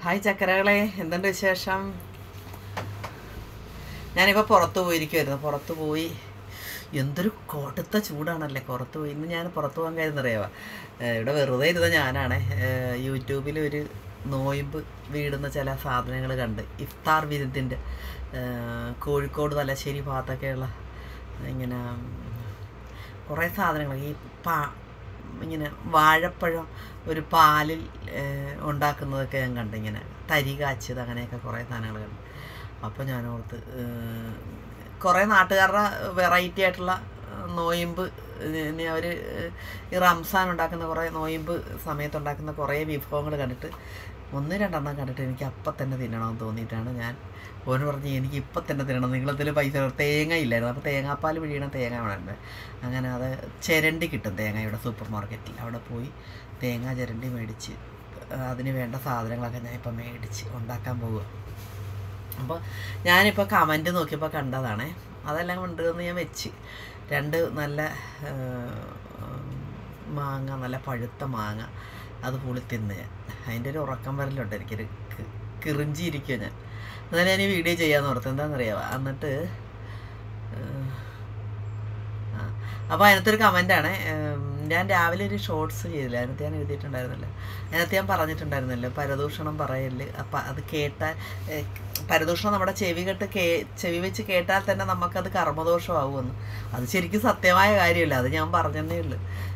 Hi ചക്കരകളെ എന്തുണ്ട് വിശേഷം ഞാനിപ്പോൾ പുറത്ത് പോയിരിക്കുമായിരുന്നു പുറത്ത് പോയി എന്തൊരു കോട്ടത്തെ ചൂടാണല്ലേ പുറത്ത് പോയി ഇന്ന് ഞാൻ പുറത്ത് പോകാൻ കാര്യം ഇവിടെ വെറുതെ ഇരുന്ന ഞാനാണ് യൂട്യൂബിൽ ഒരു നോയിമ്പ് വീടുന്ന ചില സാധനങ്ങൾ കണ്ട് ഇഫ്താർ വിരുദ്ധിൻ്റെ കോഴിക്കോട് തലശ്ശേരി ഭാഗത്തൊക്കെയുള്ള ഇങ്ങനെ കുറേ സാധനങ്ങൾ ഈ പാ ഇങ്ങനെ വാഴപ്പഴം ഒരു പാലിൽ ഏഹ്, ഉണ്ടാക്കുന്നതൊക്കെ ഞാൻ കണ്ടു ഇങ്ങനെ തരി കാച്ചത് അങ്ങനെയൊക്കെ കുറേ സാധനങ്ങൾ കണ്ടു അപ്പോൾ ഞാൻ ഓർത്ത് ഏഹ്, കുറേ നാട്ടുകാരുടെ വെറൈറ്റി ആയിട്ടുള്ള ഏഹ്, നോയിമ്പ് ഇനി അവർ ഈ റംസാൻ ഉണ്ടാക്കുന്ന കുറേ നോയിമ്പ് സമയത്ത് ഉണ്ടാക്കുന്ന കുറേ വിഭവങ്ങൾ കണ്ടിട്ട് ഒന്ന് രണ്ടെണ്ണം കണ്ടിട്ട് എനിക്ക് അപ്പം തന്നെ തിന്നണമെന്ന് തോന്നിയിട്ടാണ് ഞാൻ ഓന് പറഞ്ഞ് എനിക്ക് ഇപ്പം തന്നെ തിന്നണം നിങ്ങളതിൽ പൈസ തേങ്ങ ഇല്ലായിരുന്നു അപ്പോൾ തേങ്ങാപ്പാൽ പിഴിയണ തേങ്ങ അവിടെ ഉണ്ട് അങ്ങനെ അത് ചിരണ്ടി കിട്ടും തേങ്ങ ഇവിടെ സൂപ്പർ മാർക്കറ്റിൽ അവിടെ പോയി തേങ്ങ ചിരണ്ടി മേടിച്ച് ആ, അതിന് വേണ്ട സാധനങ്ങളൊക്കെ ഞാൻ ഇപ്പം മേടിച്ച് ഉണ്ടാക്കാൻ പോവുക അപ്പോൾ ഞാനിപ്പോൾ കമൻറ്റ് നോക്കിയപ്പോൾ കണ്ടതാണേ അതെല്ലാം കൊണ്ടുവന്ന് ഞാൻ വെച്ച് രണ്ട് നല്ല ആ, മാങ്ങ നല്ല പഴുത്ത മാങ്ങ അത് പുളി തിന്ന് ഞാൻ അതിൻ്റെ ഒരു ഉറക്കം വരലുണ്ട് എനിക്കൊരു കി- കിറിഞ്ചിയിരിക്കുക ഞാൻ എന്നാലും ഞാൻ ഈ വീഡിയോ ചെയ്യാമെന്ന് ഓർത്ത് എന്താണെന്നറിയാമോ എന്നിട്ട് ആ അപ്പോൾ അതിനകത്തൊരു കമൻ്റാണ് ഞാൻ രാവിലെ ഒരു ഷോർട്സ് ചെയ്തില്ല അതിനകത്ത് ഞാൻ എഴുതിയിട്ടുണ്ടായിരുന്നില്ല അതിനകത്ത് ഞാൻ പറഞ്ഞിട്ടുണ്ടായിരുന്നല്ലോ പരദൂഷണം പറയല് അപ്പം അത് കേട്ടാൽ ഏഹ്, പരദൂഷണം നമ്മുടെ ചെവി കെട്ട് കേ ചെവി വെച്ച് കേട്ടാൽ തന്നെ നമുക്കത് കർമ്മദോഷമാവുമെന്ന് അത് ശരിക്കും സത്യമായ കാര്യമല്ല അത് ഞാൻ പറഞ്ഞതേ ഉള്ളൂ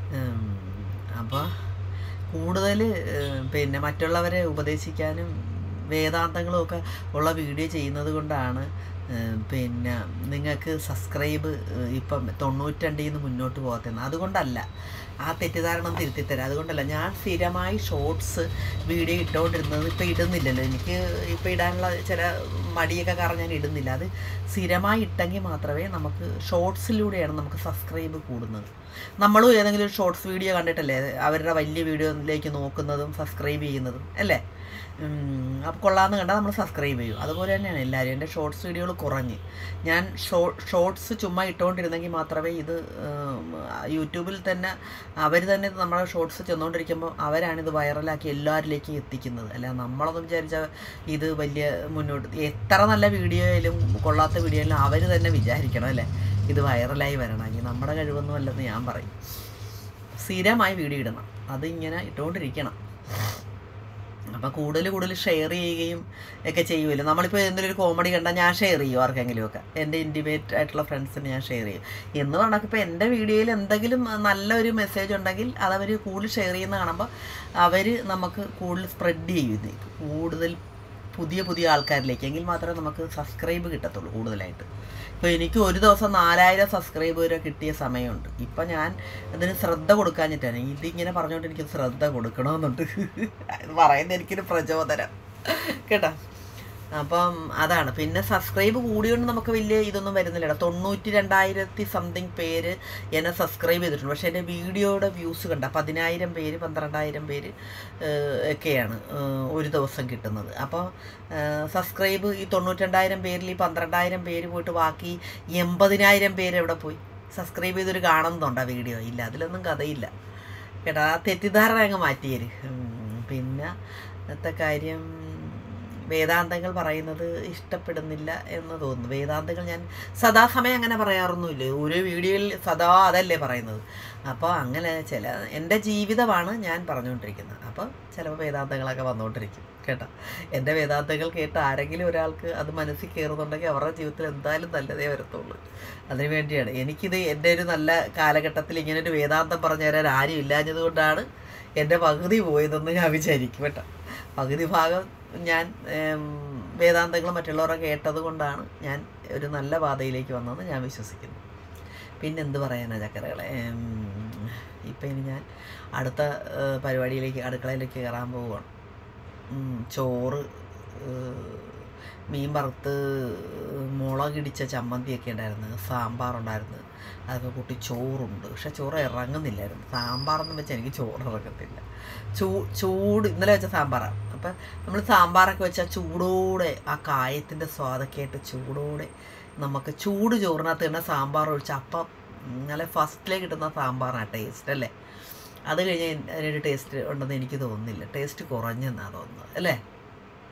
അപ്പോൾ കൂടുതൽ പിന്നെ മറ്റുള്ളവരെ ഉപദേശിക്കാനും വേദാന്തങ്ങളും ഒക്കെ ഉള്ള വീഡിയോ ചെയ്യുന്നത് കൊണ്ടാണ് ഏഹ്, പിന്നെ നിങ്ങൾക്ക് സബ്സ്ക്രൈബ് ഏഹ്, ഇപ്പം തൊണ്ണൂറ്റണ്ടിൽ നിന്ന് മുന്നോട്ട് പോകത്തുന്നത് അതുകൊണ്ടല്ല ആ തെറ്റിദ്ധാരണ തിരുത്തിത്തരാം അതുകൊണ്ടല്ല ഞാൻ സ്ഥിരമായി ഷോർട്സ് വീഡിയോ ഇട്ടുകൊണ്ടിരുന്നത് ഇപ്പോൾ ഇടുന്നില്ലല്ലോ എനിക്ക് ഇപ്പോൾ ഇടാനുള്ള ചില മടിയൊക്കെ കാരണം ഞാൻ ഇടുന്നില്ല അത് സ്ഥിരമായി ഇട്ടെങ്കിൽ മാത്രമേ നമുക്ക് ഷോർട്സിലൂടെയാണ് നമുക്ക് സബ്സ്ക്രൈബ് കൂടുന്നത് നമ്മളും ഏതെങ്കിലും ഒരു ഷോർട്സ് വീഡിയോ കണ്ടിട്ടല്ലേ അവരുടെ വലിയ വീഡിയോയിലേക്ക് നോക്കുന്നതും സബ്സ്ക്രൈബ് ചെയ്യുന്നതും അല്ലേ അപ്പോൾ കൊള്ളാമെന്ന് കണ്ടാൽ നമ്മൾ സബ്സ്ക്രൈബ് ചെയ്യും അതുപോലെ തന്നെയാണ് എല്ലാവരും എൻ്റെ ഷോർട്സ് വീഡിയോകൾ കുറഞ്ഞ് ഞാൻ ഷോ ഷോർട്സ് ചുമ്മാ ഇട്ടുകൊണ്ടിരുന്നെങ്കിൽ മാത്രമേ ഇത് ഉം, യൂട്യൂബിൽ തന്നെ അവർ തന്നെ നമ്മുടെ ഷോർട്സ് ചെന്നുകൊണ്ടിരിക്കുമ്പോൾ അവരാണിത് വൈറലാക്കി എല്ലാവരിലേക്കും എത്തിക്കുന്നത് അല്ല നമ്മളൊന്നും വിചാരിച്ചാൽ ഇത് വലിയ മുന്നോട്ട് എത്ര നല്ല വീഡിയോയിലും കൊള്ളാത്ത വീഡിയോയിലും അവർ തന്നെ വിചാരിക്കണം അല്ലേ ഇത് വൈറലായി വരണമെങ്കിൽ നമ്മുടെ കഴിവൊന്നും അല്ലെന്ന് ഞാൻ പറയും സ്ഥിരമായി വീഡിയോ ഇടണം അതിങ്ങനെ ഇട്ടുകൊണ്ടിരിക്കണം അപ്പോൾ കൂടുതൽ കൂടുതൽ ഷെയർ ചെയ്യുകയും ഒക്കെ ചെയ്യുമല്ലോ നമ്മളിപ്പോൾ എന്തെങ്കിലും ഒരു കോമഡി കണ്ടാൽ ഞാൻ ഷെയർ ചെയ്യും ആർക്കെങ്കിലുമൊക്കെ എൻ്റെ ഇൻറ്റിമേറ്റ് ആയിട്ടുള്ള ഫ്രണ്ട്സിന് ഞാൻ ഷെയർ ചെയ്യും എന്ന് പറഞ്ഞാൽ ഇപ്പോൾ എൻ്റെ വീഡിയോയിൽ എന്തെങ്കിലും നല്ലൊരു മെസ്സേജ് ഉണ്ടെങ്കിൽ അതവർ കൂടുതൽ ഷെയർ ചെയ്യുന്ന കാണുമ്പോൾ അവർ നമുക്ക് കൂടുതൽ സ്പ്രെഡ് ചെയ്യും ഇത് കൂടുതൽ പുതിയ പുതിയ ആൾക്കാരിലേക്ക് എങ്കിൽ മാത്രമേ നമുക്ക് സബ്സ്ക്രൈബ് കിട്ടത്തുള്ളൂ കൂടുതലായിട്ട് ഇപ്പോൾ എനിക്ക് ഒരു ദിവസം നാലായിരം സബ്സ്ക്രൈബ് വരെ കിട്ടിയ സമയമുണ്ട് ഇപ്പം ഞാൻ അതിന് ശ്രദ്ധ കൊടുക്കാഞ്ഞിട്ടാണ് ഇതിങ്ങനെ പറഞ്ഞുകൊണ്ട് എനിക്ക് ശ്രദ്ധ കൊടുക്കണമെന്നുണ്ട് ഇത് പറയുന്നത് എനിക്കൊരു പ്രചോദനം കേട്ടോ അപ്പം അതാണ് പിന്നെ സബ്സ്ക്രൈബ് കൂടിയോണ്ട് നമുക്ക് വലിയ ഇതൊന്നും വരുന്നില്ല തൊണ്ണൂറ്റി രണ്ടായിരത്തി സംതിങ് പേര് എന്നെ സബ്സ്ക്രൈബ് ചെയ്തിട്ടുണ്ട് പക്ഷേ എൻ്റെ വീഡിയോയുടെ വ്യൂസ് കണ്ട പതിനായിരം പേര് പന്ത്രണ്ടായിരം പേര് ഏഹ്, ഒക്കെയാണ് ഏഹ്, ഒരു ദിവസം കിട്ടുന്നത് അപ്പോൾ സബ്സ്ക്രൈബ് ഈ തൊണ്ണൂറ്റിരണ്ടായിരം പേരിൽ ഈ പന്ത്രണ്ടായിരം പേര് പോയിട്ട് ബാക്കി എൺപതിനായിരം പേര് എവിടെ പോയി സബ്സ്ക്രൈബ് ചെയ്തൊരു കാണുന്നുണ്ടോ ആ വീഡിയോ ഇല്ല അതിലൊന്നും കഥയില്ല കേട്ടോ ആ തെറ്റിദ്ധാരണ അങ്ങ് മാറ്റിയേര് ഉം, പിന്നെ ഇന്നത്തെ കാര്യം വേദാന്തങ്ങൾ പറയുന്നത് ഇഷ്ടപ്പെടുന്നില്ല എന്ന് തോന്നുന്നു വേദാന്തങ്ങൾ ഞാൻ സദാസമയം അങ്ങനെ പറയാറൊന്നുമില്ല ഒരു വീഡിയോയിൽ സദാ അതല്ലേ പറയുന്നത് അപ്പോൾ അങ്ങനെ ചില എൻ്റെ ജീവിതമാണ് ഞാൻ പറഞ്ഞുകൊണ്ടിരിക്കുന്നത് അപ്പോൾ ചിലപ്പോൾ വേദാന്തങ്ങളൊക്കെ വന്നുകൊണ്ടിരിക്കും കേട്ടോ എൻ്റെ വേദാന്തങ്ങൾ കേട്ട് ആരെങ്കിലും ഒരാൾക്ക് അത് മനസ്സിൽ കയറുന്നുണ്ടെങ്കിൽ അവരുടെ ജീവിതത്തിൽ എന്തായാലും നല്ലതേ വരത്തുള്ളൂ അതിനു വേണ്ടിയാണ് എനിക്കിത് എൻ്റെ ഒരു നല്ല കാലഘട്ടത്തിൽ ഇങ്ങനെ ഒരു വേദാന്തം പറഞ്ഞു തരാൻ ആരും ഇല്ലാഞ്ഞത് കൊണ്ടാണ് എൻ്റെ പകുതി പോയതെന്ന് ഞാൻ വിചാരിക്കും കേട്ടോ പകുതി ഭാഗം ഞാൻ ഏം, വേദാന്തങ്ങൾ മറ്റുള്ളവരെ കേട്ടത് കൊണ്ടാണ് ഞാൻ ഒരു നല്ല പാതയിലേക്ക് വന്നതെന്ന് ഞാൻ വിശ്വസിക്കുന്നു പിന്നെ എന്ത് പറയാനാ ചക്കരകളെ ഏം, ഇപ്പം ഇനി ഞാൻ അടുത്ത ഏ, പരിപാടിയിലേക്ക് അടുക്കളയിലേക്ക് കയറാൻ പോവുകയാണ് ഉം, ചോറ് ഏഹ്, മീൻ വറുത്ത് മുളകിടിച്ച ചമ്മന്തിയൊക്കെ ഉണ്ടായിരുന്നു സാമ്പാറുണ്ടായിരുന്നു അതൊക്കെ കൂട്ടി ചോറുണ്ട് പക്ഷെ ചോറ് ഇറങ്ങുന്നില്ലായിരുന്നു സാമ്പാറെന്ന് വെച്ചാൽ എനിക്ക് ചോറ് ഇറങ്ങത്തില്ല ചൂ ചൂട് ഇന്നലെ വെച്ച സാമ്പാറാണ് അപ്പം നമ്മൾ സാമ്പാറൊക്കെ വെച്ചാൽ ചൂടോടെ ആ കായത്തിൻ്റെ സ്വാദൊക്കെ ആയിട്ട് ചൂടോടെ നമുക്ക് ചൂട് ചോറിനകത്ത് തന്നെ സാമ്പാർ ഒഴിച്ച് അപ്പം നല്ല ഫസ്റ്റിലേക്ക് കിട്ടുന്ന സാമ്പാറാണ് ടേസ്റ്റ് അല്ലേ അത് കഴിഞ്ഞ് അതിനൊരു ടേസ്റ്റ് ഉണ്ടെന്ന് എനിക്ക് തോന്നുന്നില്ല ടേസ്റ്റ് കുറഞ്ഞെന്നാണ് തോന്നുന്നത് അല്ലേ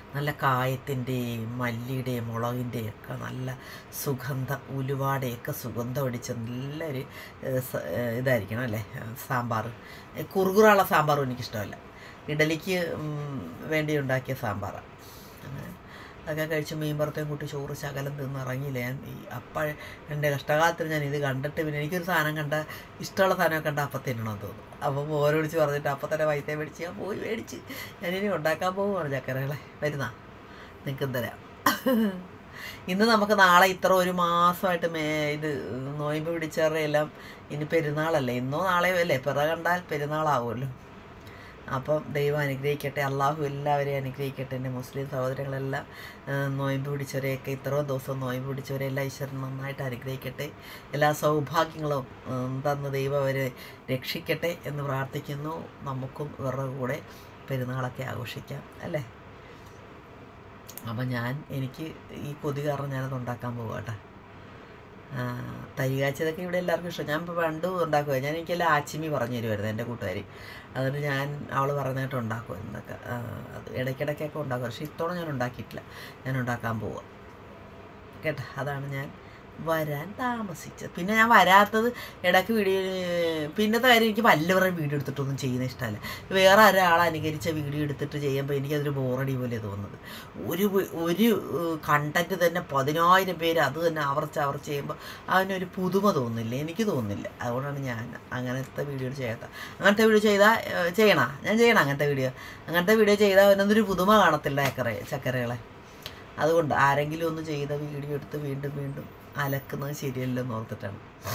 നല്ല കായത്തിൻ്റെയും മല്ലിയുടെയും മുളകിൻ്റെയും ഒക്കെ നല്ല സുഗന്ധം ഉലുവാടെയൊക്കെ സുഗന്ധം അടിച്ച നല്ലൊരു ഏഹ്, സ- ഏഹ്, ഇതായിരിക്കണം അല്ലേ സാമ്പാർ കുറുകുറുള്ള സാമ്പാറും എനിക്കിഷ്ടമല്ല ഇഡലിക്ക് ഉം, വേണ്ടി ഉണ്ടാക്കിയ സാമ്പാറാണ് അങ്ങനെ അതൊക്കെ കഴിച്ച് മീൻ വറുത്തയും കൂട്ടി ചോറ് ശകലം തിന്നിറങ്ങിയില്ല ഞാൻ ഈ അപ്പം എൻ്റെ കഷ്ടകാലത്തിൽ ഞാൻ ഇത് കണ്ടിട്ട് പിന്നെ എനിക്കൊരു സാധനം കണ്ട ഇഷ്ടമുള്ള സാധനം കണ്ട അപ്പം തിന്നണമെന്ന് തോന്നും അപ്പം മോനെ വിളിച്ച് പറഞ്ഞിട്ട് അപ്പം തന്നെ വൈത്തേ മേടിച്ച് ഞാൻ പോയി മേടിച്ച് ഞാനിനി ഉണ്ടാക്കാൻ പോവുകയാണ് ചക്കരകളെ വരുന്ന നിൽക്കും തരാം ഇന്ന് നമുക്ക് നാളെ ഇത്ര ഒരു മാസമായിട്ട് മേ ഇത് നോയമ്പ് പിടിച്ചവരുടെ എല്ലാം ഇനി പെരുന്നാളല്ലേ ഇന്നോ നാളെയോ അല്ലേ പിറ കണ്ടാൽ പെരുന്നാളാവുമല്ലോ അപ്പം ദൈവം അനുഗ്രഹിക്കട്ടെ അള്ളാഹു എല്ലാവരെയും അനുഗ്രഹിക്കട്ടെ എൻ്റെ മുസ്ലിം സഹോദരങ്ങളെല്ലാം ആ, നോയമ്പ് പിടിച്ചവരെയൊക്കെ ഇത്രയും ദിവസം നോയമ്പ് പിടിച്ചവരെല്ലാം ഈശ്വരൻ നന്നായിട്ട് അനുഗ്രഹിക്കട്ടെ എല്ലാ സൗഭാഗ്യങ്ങളും ഉം, തന്ന് ദൈവം അവരെ രക്ഷിക്കട്ടെ എന്ന് പ്രാർത്ഥിക്കുന്നു നമുക്കും ഇവരുടെ കൂടെ പെരുന്നാളൊക്കെ ആഘോഷിക്കാം അല്ലേ അപ്പം ഞാൻ എനിക്ക് ഈ കൊതി കാരണം ഞാനത് ഉണ്ടാക്കാൻ പോവാം കേട്ടോ തരികാച്ചതൊക്കെ ഇവിടെ എല്ലാവർക്കും ഇഷ്ടം ഞാൻ ഇപ്പോൾ പണ്ട് ഉണ്ടാക്കുക ഞാൻ എനിക്കെല്ലാം ആച്ചിമി പറഞ്ഞു തരുമായിരുന്നു എൻ്റെ കൂട്ടുകാരി അതുകൊണ്ട് ഞാൻ അവൾ പറഞ്ഞിട്ട് ഉണ്ടാക്കും എന്നൊക്കെ ആ, അത് ഇടയ്ക്കിടയ്ക്കൊക്കെ ഉണ്ടാക്കും പക്ഷേ ഇത്തവണ ഞാൻ ഉണ്ടാക്കിയിട്ടില്ല ഞാൻ ഉണ്ടാക്കാൻ പോവുക കേട്ടോ അതാണ് ഞാൻ വരാൻ താമസിച്ചത് പിന്നെ ഞാൻ വരാത്തത് ഇടയ്ക്ക് വീഡിയോ പിന്നത്തെ കാര്യം എനിക്ക് വല്ലവരുടെ വീഡിയോ എടുത്തിട്ടൊന്നും ചെയ്യുന്ന ഇഷ്ടമല്ല വേറെ ഒരാൾ അനുകരിച്ച വീഡിയോ എടുത്തിട്ട് ചെയ്യുമ്പോൾ എനിക്കതൊരു ബോറടി പോലെ തോന്നുന്നത് ഒരു വി- ഒരു കണ്ടന്റ് തന്നെ പതിനായിരം പേര് അത് തന്നെ ആവർച്ച് ആവർച്ച് ചെയ്യുമ്പോൾ അതിനൊരു പുതുമ തോന്നുന്നില്ല എനിക്ക് തോന്നുന്നില്ല അതുകൊണ്ടാണ് ഞാൻ അങ്ങനത്തെ വീഡിയോ ചെയ്യാത്ത അങ്ങനത്തെ വീഡിയോ ചെയ്താൽ ചെയ്യണ ഞാൻ ചെയ്യണം അങ്ങനത്തെ വീഡിയോ അങ്ങനത്തെ വീഡിയോ ചെയ്താൽ അതിനൊന്നൊരു പുതുമ കാണത്തില്ല ചക്കര ചക്കരകളെ അതുകൊണ്ട് ആരെങ്കിലും ഒന്ന് ചെയ്ത വീഡിയോ എടുത്ത് വീണ്ടും വീണ്ടും അലക്കുന്നത് ശരിയല്ലെന്ന് ഓർത്തിട്ടാണ്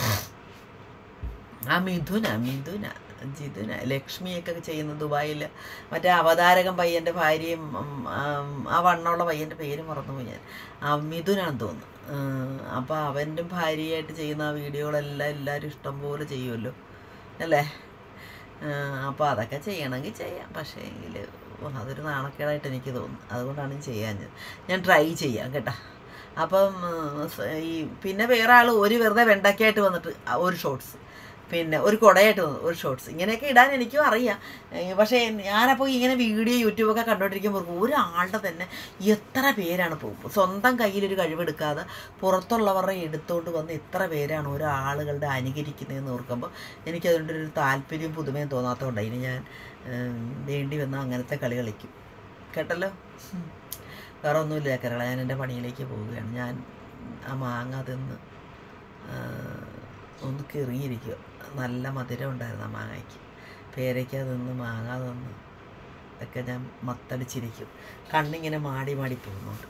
ആ മിഥുന മിഥുന ജിതുന ലക്ഷ്മിയൊക്കെ ചെയ്യുന്ന ദുബായിൽ മറ്റേ അവതാരകൻ പയ്യൻ്റെ ഭാര്യയും ഉം, ആം, ആ വണ്ണമുള്ള പയ്യൻ്റെ പേര് മറന്നുപോയി ഞാൻ ആ മിഥുനാണെന്ന് തോന്നുന്നു അപ്പോൾ അവൻ്റെ ഭാര്യയായിട്ട് ചെയ്യുന്ന ആ വീഡിയോകളെല്ലാം എല്ലാവരും ഇഷ്ടം പോലെ ചെയ്യുമല്ലോ അല്ലേ അപ്പോൾ അതൊക്കെ ചെയ്യണമെങ്കിൽ ചെയ്യാം പക്ഷേ എങ്കിൽ അതൊരു നാണക്കേടായിട്ട് എനിക്ക് തോന്നുന്നു അതുകൊണ്ടാണ് ചെയ്യാഞ്ഞത് ഞാൻ ട്രൈ ചെയ്യാം കേട്ടോ അപ്പം ഉം, സ- ഈ പിന്നെ വേറെ ആൾ ഒരു വെറുതെ വെണ്ടയ്ക്കായിട്ട് വന്നിട്ട് ആ ഒരു ഷോർട്സ് പിന്നെ ഒരു കുടയായിട്ട് വന്നു ഒരു ഷോർട്സ് ഇങ്ങനെയൊക്കെ ഇടാൻ എനിക്കും അറിയാം ഏ, പക്ഷേ ഞാനപ്പോൾ ഇങ്ങനെ വീഡിയോ യൂട്യൂബൊക്കെ കണ്ടുകൊണ്ടിരിക്കുമ്പോൾ ഒരാളുടെ തന്നെ എത്ര പേരാണ് പോകും സ്വന്തം കയ്യിലൊരു കഴിവെടുക്കാതെ പുറത്തുള്ളവരുടെ എടുത്തുകൊണ്ട് വന്ന് എത്ര പേരാണ് ഓരോ ആളുകളുടെ അനുകരിക്കുന്നതെന്ന് ഓർക്കുമ്പോൾ എനിക്കതുകൊണ്ട് ഒരു താല്പര്യം പുതുമയും തോന്നാത്തതുകൊണ്ട് ഇനി ഞാൻ ഉം, വേണ്ടി വന്ന അങ്ങനത്തെ കളി കളിക്കും കേട്ടല്ലോ ഉം. വേറെ ഒന്നുമില്ല ചക്കരള ഞാൻ എൻ്റെ പണിയിലേക്ക് പോവുകയാണ് ഞാൻ ആ മാങ്ങ തിന്ന് ആ, ഒന്ന് കെറിയിരിക്കുക നല്ല മധുരം ഉണ്ടായിരുന്നു ആ മാങ്ങയ്ക്ക് പേരയ്ക്ക തിന്ന് മാങ്ങ തിന്ന് ഒക്കെ ഞാൻ മത്തടിച്ചിരിക്കും കണ്ണിങ്ങനെ മാടി മാടി പോകുന്നുണ്ട്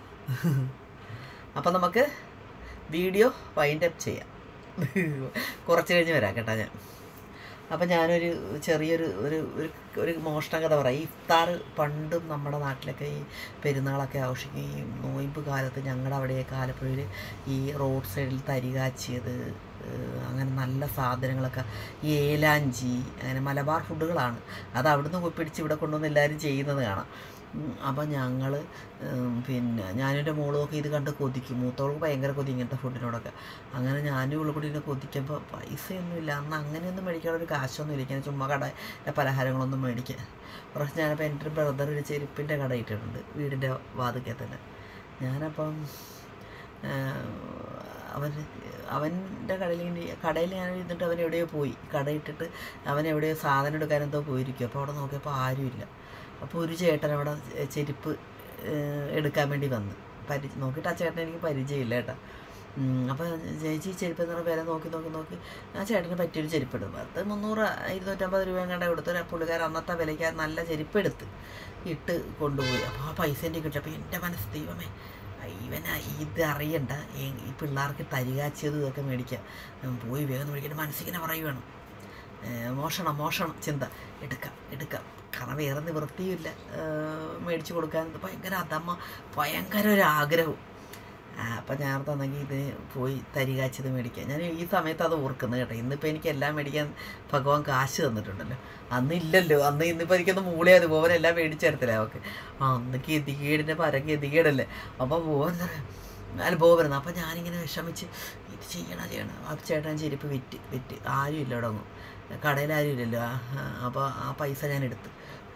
അപ്പം നമുക്ക് വീഡിയോ വൈൻഡ് അപ്പ് ചെയ്യാം കുറച്ച് കഴിഞ്ഞ് വരാം കേട്ടോ ഞാൻ അപ്പം ഞാനൊരു ചെറിയൊരു ഒരു ഒരു ഒരു മോഷണ കഥ പറയാം ഈ ഇഫ്താർ പണ്ടും നമ്മുടെ നാട്ടിലൊക്കെ ഈ പെരുന്നാളൊക്കെ ആഘോഷിക്കും ഈ നോയമ്പ് കാലത്ത് ഞങ്ങളുടെ അവിടെയൊക്കെ ആലപ്പുഴയിൽ ഈ റോഡ് സൈഡിൽ തരി കാച്ചിയത് ഏഹ് അങ്ങനെ നല്ല സാധനങ്ങളൊക്കെ ഈ ഏലാഞ്ചി അങ്ങനെ മലബാർ ഫുഡുകളാണ് അത് അവിടുന്ന് പോയി പിടിച്ച് ഇവിടെ കൊണ്ടുവന്ന് എല്ലാവരും ചെയ്യുന്നത് കാണാം ഉം, അപ്പം ഞങ്ങൾ പിന്നെ ഞാനെൻ്റെ മോളുമൊക്കെ ഇത് കണ്ട് കൊതിക്കും മൂത്തോൾക്ക് ഭയങ്കര കൊതി ഇങ്ങനത്തെ ഫുഡിനോടൊക്കെ അങ്ങനെ ഞാനും ഇവളെ കൂടി ഇതിനെ കൊതിക്കുമ്പോൾ പൈസയൊന്നുമില്ല അന്ന് അങ്ങനെയൊന്നും മേടിക്കാനുള്ള ഒരു കാശൊന്നും ഇല്ല ഇങ്ങനെ ചുമ്മാ കട പലഹാരങ്ങളൊന്നും മേടിക്കുക കുറച്ച് ഞാനപ്പോൾ എൻ്റെ ഒരു ബ്രദർ ഒരു ചെരുപ്പിൻ്റെ കട ഇട്ടിട്ടുണ്ട് വീടിൻ്റെ വാതിക്കൽ തന്നെ ഞാനപ്പം അവൻ അവൻ്റെ കടയിൽ ഇങ്ങനെ കടയിൽ ഞാൻ ഇരുന്നിട്ട് അവൻ എവിടെയോ പോയി കട ഇട്ടിട്ട് അവൻ എവിടെയോ സാധനം എടുക്കാൻ എന്തോ പോയിരിക്കും അപ്പോൾ അവിടെ നോക്കിയപ്പോൾ ആരുമില്ല അപ്പോൾ ഒരു ചേട്ടൻ അവിടെ ചെരുപ്പ് ഏഹ്, എടുക്കാൻ വേണ്ടി വന്ന് പരി നോക്കിയിട്ട് ആ ചേട്ടനെ എനിക്ക് പരിചയമില്ല കേട്ടോ അപ്പോൾ ചേച്ചി ചെരുപ്പ് എന്ന് പറഞ്ഞ വില നോക്കി നോക്കി നോക്കി ആ ചേട്ടന് പറ്റിയൊരു ചെരുപ്പ് എടുത്തു പത്ത് മുന്നൂറ് ഇരുന്നൂറ്റമ്പത് രൂപ കണ്ട കൊടുത്തൊരു പുള്ളിക്കാരൻ അന്നത്തെ വിലയ്ക്ക് നല്ല ചെരുപ്പ് എടുത്ത് ഇട്ട് കൊണ്ടുപോയി അപ്പോൾ ആ പൈസ എൻ്റെ കിട്ടി അപ്പോൾ എൻ്റെ മനസ്സ് ദൈവമേ ഇവനാ ഇത് അറിയണ്ട ഈ- ഈ പിള്ളേർക്ക് തരികാച്ചിയത് ഇതൊക്കെ മേടിക്കാം ഉം, പോയി വേഗം മേടിക്കാൻ മനസ്സിങ്ങനെ പറയുവാണ് ഏഹ്, മോഷണം മോഷണം ചിന്ത എടുക്കാം എടുക്കാം കാരണം വേറെ നിവൃത്തിയില്ല ഏഹ്, മേടിച്ചു കൊടുക്കാൻ ഇത് ഭയങ്കര അതമ്മ ഭയങ്കര ഒരു ആഗ്രഹവും ആ, അപ്പം ഞാൻ തന്നെങ്കിൽ ഇത് പോയി തരികാച്ചത് മേടിക്കാം ഞാൻ ഈ സമയത്ത് അത് ഓർക്കുന്നത് കേട്ടോ ഇന്നിപ്പോൾ എനിക്ക് എല്ലാം മേടിക്കാൻ ഭഗവാൻ കാശ് തന്നിട്ടുണ്ടല്ലോ അന്ന് ഇല്ലല്ലോ അന്ന് ഇന്നിപ്പോൾ എനിക്കൊന്ന് മൂളി അതുപോലെ എല്ലാം മേടിച്ചെടുത്തില്ല അവൾക്ക് ആ അന്ന് ഗതികേടിൻ്റെ പര ഗതികേടല്ലേ അപ്പോൾ പോകാൻ അല്ല പോകരുന്നു അപ്പം ഞാനിങ്ങനെ വിഷമിച്ച് ഇത് ചെയ്യണം ചെയ്യണം ആ ചേട്ടൻ ചെരുപ്പ് വിറ്റ് വിറ്റ് ആരും ഇല്ല ഇവിടെ ഒന്നും കടയിൽ ആരും ഇല്ലല്ലോ അപ്പോൾ ആ പൈസ ഞാൻ എടുത്ത്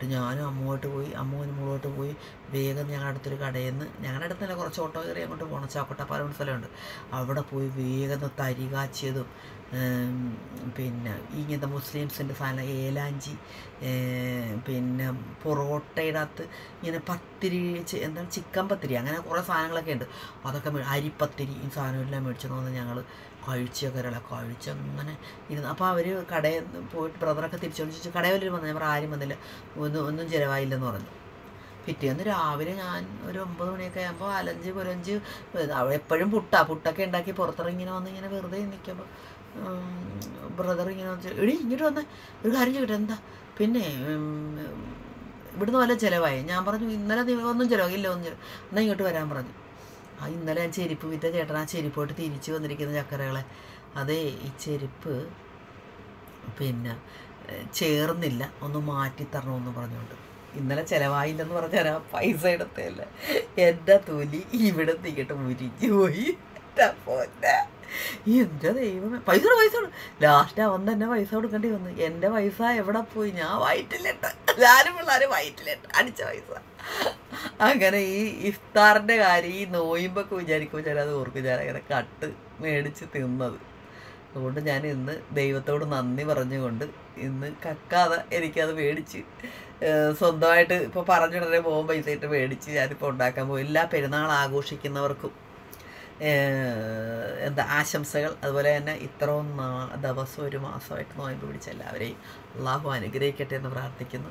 എന്നിട്ട് ഞാനും അമ്മുമായിട്ട് പോയി അമ്മുവിനും മുളോട്ട് പോയി വേഗം ഞങ്ങളുടെ അടുത്തൊരു കടയിൽ നിന്ന് ഞങ്ങളുടെ അടുത്ത് തന്നെ കുറച്ച് ഓട്ടോ കയറി അങ്ങോട്ട് പോകണം ചാക്കോട്ടപ്പാലം എന്ന സ്ഥലമുണ്ട് അവിടെ പോയി വേഗം തരി കാച്ചിയതും ഏം, പിന്നെ ഇങ്ങനത്തെ മുസ്ലിംസിൻ്റെ സാധനം ഏലാഞ്ചി ഏം, പിന്നെ പൊറോട്ടയുടെ അകത്ത് ഇങ്ങനെ പത്തിരി ചി- എന്താണ് ചിക്കൻ പത്തിരി അങ്ങനെ കുറേ സാധനങ്ങളൊക്കെ ഉണ്ട് അതൊക്കെ മേ- അരിപ്പത്തിരി ഈ സാധനമെല്ലാം മേടിച്ചു വന്ന് ഞങ്ങൾ കഴിച്ചൊക്കെ ഒരാളെ കഴിച്ച് അങ്ങനെ ഇരുന്ന് അപ്പോൾ അവർ കടയിൽ നിന്ന് പോയിട്ട് ബ്രദറൊക്കെ തിരിച്ചു ചോദിച്ചു കടയിൽ വന്നു ഞാൻ പറഞ്ഞു, ആരും വന്നില്ല ഒന്നും ഒന്നും ചിലവായില്ലെന്ന് പറഞ്ഞു പിറ്റേന്ന് രാവിലെ ഞാൻ ഒരു ഒമ്പത് മണിയൊക്കെ ആകുമ്പോൾ അലഞ്ച് പുലഞ്ച് എപ്പോഴും പുട്ടാ പുട്ടൊക്കെ ഉണ്ടാക്കി പുറത്തിറങ്ങി ഇങ്ങനെ വന്ന് ഇങ്ങനെ വെറുതെ നിൽക്കുമ്പോൾ ബ്രദർ ഇങ്ങനെ വന്ന് ചോ- എടി ഇങ്ങോട്ട് വന്നേ ഒരു കാര്യം ചോദിട്ടെ എന്താ പിന്നെ ഉം, ഇവിടുന്ന് വല്ല ചിലവായി ഞാൻ പറഞ്ഞു ഇന്നലെ നീ ഒന്നും ചിലവായില്ല ഒന്നും ചിലവ് എന്നാൽ ഇങ്ങോട്ട് വരാൻ പറഞ്ഞു ആ ഇന്നലെ ഞാൻ ചെരുപ്പ് വിറ്റ ചേട്ടൻ ആ ചെരുപ്പോട്ട് തിരിച്ചു വന്നിരിക്കുന്ന ചക്കരകളെ അതേ ഈ ചെരുപ്പ് പിന്നെ ഏഹ്, ചേർന്നില്ല ഒന്ന് മാറ്റി തരണമെന്ന് പറഞ്ഞുകൊണ്ട് ഇന്നലെ ചിലവായില്ലെന്ന് പറഞ്ഞാൽ ആ പൈസ എടുത്തല്ല എൻ്റെ തൊലി ഇവിടെ നിന്നിട്ട് മുരിഞ്ഞു പോയി എൻ്റെ പൊന്നെ എൻ്റെ ദൈവമേ പൈസ കൊടു, പൈസ ലാസ്റ്റ് അവൻ തന്നെ പൈസ കൊടുക്കേണ്ടി വന്നു എൻ്റെ പൈസ എവിടെ പോയി ഞാൻ വയറ്റിലിട്ട് ഞാനും പിള്ളേർ വയറ്റിലിട്ട് അടിച്ച പൈസ അങ്ങനെ ഈ ഇഫ്താറിൻ്റെ കാര്യം ഈ നോയിമ്പൊക്കെ വിചാരിക്കുമ്പോൾ ഞാൻ അത് ഓർക്കും ഞാൻ അങ്ങനെ കട്ട് മേടിച്ച് തിന്നത് അതുകൊണ്ട് ഞാൻ ഇന്ന് ദൈവത്തോട് നന്ദി പറഞ്ഞുകൊണ്ട് ഇന്ന് കക്കാതെ എനിക്കത് മേടിച്ച് ഏഹ് സ്വന്തമായിട്ട് ഇപ്പോൾ പറഞ്ഞുടനെ പോകും പൈസ ഇട്ട് മേടിച്ച് ഞാനിപ്പോൾ ഉണ്ടാക്കാൻ പോകും എല്ലാ പെരുന്നാൾ ആഘോഷിക്കുന്നവർക്കും ഏഹ് എന്താ ആശംസകൾ അതുപോലെ തന്നെ ഇത്രയും നാ ദിവസം ഒരു മാസമായിട്ട് നോയമ്പ് പിടിച്ച എല്ലാവരെയും അള്ളാഹു അനുഗ്രഹിക്കട്ടെ എന്ന് പ്രാർത്ഥിക്കുന്നു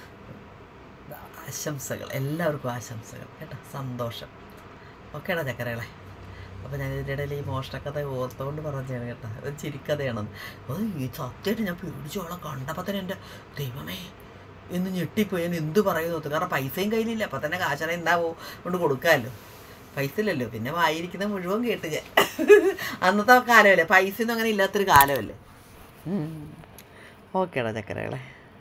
ആശംസകൾ എല്ലാവർക്കും ആശംസകൾ കേട്ടോ സന്തോഷം ഓക്കേടാ ചക്കരകളെ അപ്പോൾ ഞാൻ ഇതിൻ്റെ ഇടയിൽ ഈ മോഷണക്കഥ ഓർത്തുകൊണ്ട് പറഞ്ഞാണ് കേട്ടോ ഒരു ചിരിക്കഥയാണെന്ന് അത് ഈ സത്യമായിട്ട് ഞാൻ പേടിച്ചോളാം കണ്ടപ്പോൾ തന്നെ എൻ്റെ ദൈവമേ എന്ന് ഞെട്ടിപ്പോയി ഞാൻ എന്ത് പറയുന്നു കാരണം പൈസയും കയ്യിലില്ല അപ്പം തന്നെ കാശന എന്താവോ കൊണ്ട് കൊടുക്കാമല്ലോ പൈസ ഇല്ലല്ലോ പിന്നെ വായിരിക്കുന്ന മുഴുവൻ കേട്ട് ഞാൻ അന്നത്തെ കാലമല്ലേ പൈസ ഒന്നും അങ്ങനെ ഇല്ലാത്തൊരു കാലമല്ലേ ഓക്കേടാ ചക്കരകളെ